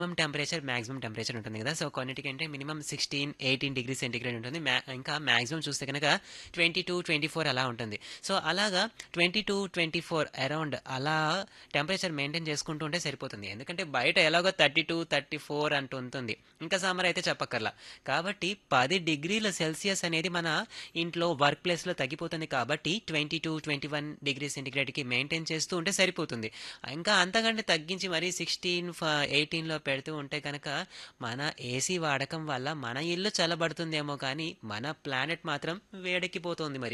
minimum temperature maximum temperature ఉంటుంది కదా so కొన్నిటికంటే minimum sixteen eighteen degree centigrade ఉంటుంది మ్యా ఇంకా మాక్సిమం చూస్తే కనుక ట్వంటీ టూ ట్వంటీ ఫోర్ అలా ఉంటుంది సో అలాగా twenty two twenty four around అలా టెంపరేచర్ మెయింటైన్ చేసుకుంటూ ఉంటే సరిపోతుంది ఎందుకంటే బయట ఎలాగో థర్టీ టూ థర్టీ ఫోర్ అంటూ ఉంటుంది ఇంకా సమ్మర్ అయితే చెప్పక్కర్లా కాబట్టి పది డిగ్రీల సెల్సియస్ అనేది మన ఇంట్లో వర్క్ ప్లేస్లో తగ్గిపోతుంది కాబట్టి twenty two twenty one degree సెంటిగ్రేడ్కి మెయింటైన్ చేస్తూ ఉంటే సరిపోతుంది ఇంకా అంతకంటే తగ్గించి మరి సిక్స్టీన్ ఎయిటీన్లో పెడుతూ ఉంటే కనుక మన ఏసీ వాడకం వల్ల మన ఇల్లు చల్లబడుతుందేమో కానీ మన ప్లానెట్ మాత్రం వేడెక్కిపోతుంది మరి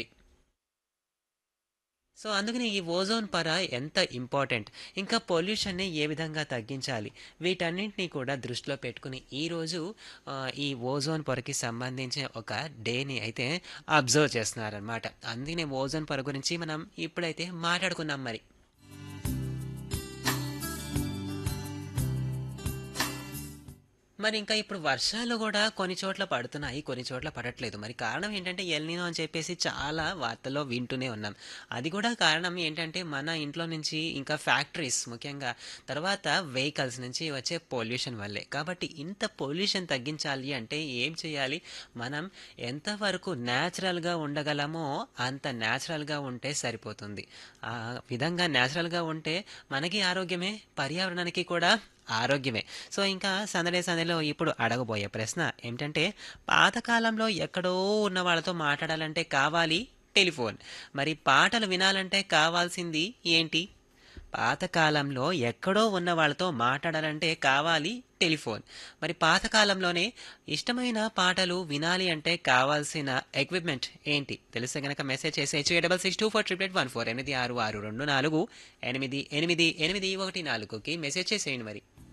సో అందుకని ఈ ఓజోన్ పొర ఎంత ఇంపార్టెంట్ ఇంకా పొల్యూషన్ని ఏ విధంగా తగ్గించాలి వీటన్నింటినీ కూడా దృష్టిలో పెట్టుకుని ఈరోజు ఆ, ఈ ఓజోన్ పొరకి సంబంధించిన ఒక డేని అయితే అబ్జర్వ్ చేస్తున్నారనమాట అందుకనే ఓజోన్ పొర గురించి మనం ఇప్పుడైతే మాట్లాడుకున్నాం మరి మరి ఇంకా ఇప్పుడు వర్షాలు కూడా కొన్ని చోట్ల పడుతున్నాయి కొన్ని చోట్ల పడట్లేదు మరి కారణం ఏంటంటే ఎల్నినో అని చెప్పేసి చాలా వార్తల్లో వింటూనే ఉన్నాం అది కూడా కారణం ఏంటంటే మన ఇంట్లో నుంచి ఇంకా ఫ్యాక్టరీస్ ముఖ్యంగా తర్వాత వెహికల్స్ నుంచి వచ్చే పొల్యూషన్ వల్లే కాబట్టి ఇంత పొల్యూషన్ తగ్గించాలి అంటే ఏం చేయాలి మనం ఎంతవరకు న్యాచురల్గా ఉండగలమో అంత న్యాచురల్గా ఉంటే సరిపోతుంది ఆ విధంగా న్యాచురల్గా ఉంటే మనకి ఆరోగ్యమే పర్యావరణానికి కూడా ఆరోగ్యమే సో ఇంకా సందడే సందడిలో ఇప్పుడు అడగబోయే ప్రశ్న ఏమిటంటే పాతకాలంలో ఎక్కడో ఉన్న వాళ్ళతో మాట్లాడాలంటే కావాలి టెలిఫోన్ మరి పాటలు వినాలంటే కావాల్సింది ఏంటి పాతకాలంలో ఎక్కడో ఉన్న వాళ్ళతో మాట్లాడాలంటే కావాలి టెలిఫోన్ మరి పాతకాలంలోనే ఇష్టమైన పాటలు వినాలి అంటే కావాల్సిన ఎక్విప్మెంట్ ఏంటి తెలిస్తే గనక మెసేజ్ చేసేయచ్చు double six two four triple eight one four ఎనిమిది ఆరు ఆరు రెండు నాలుగు ఎనిమిది ఎనిమిది ఎనిమిది ఒకటి నాలుగుకి మెసేజ్ చేసేయండి మరి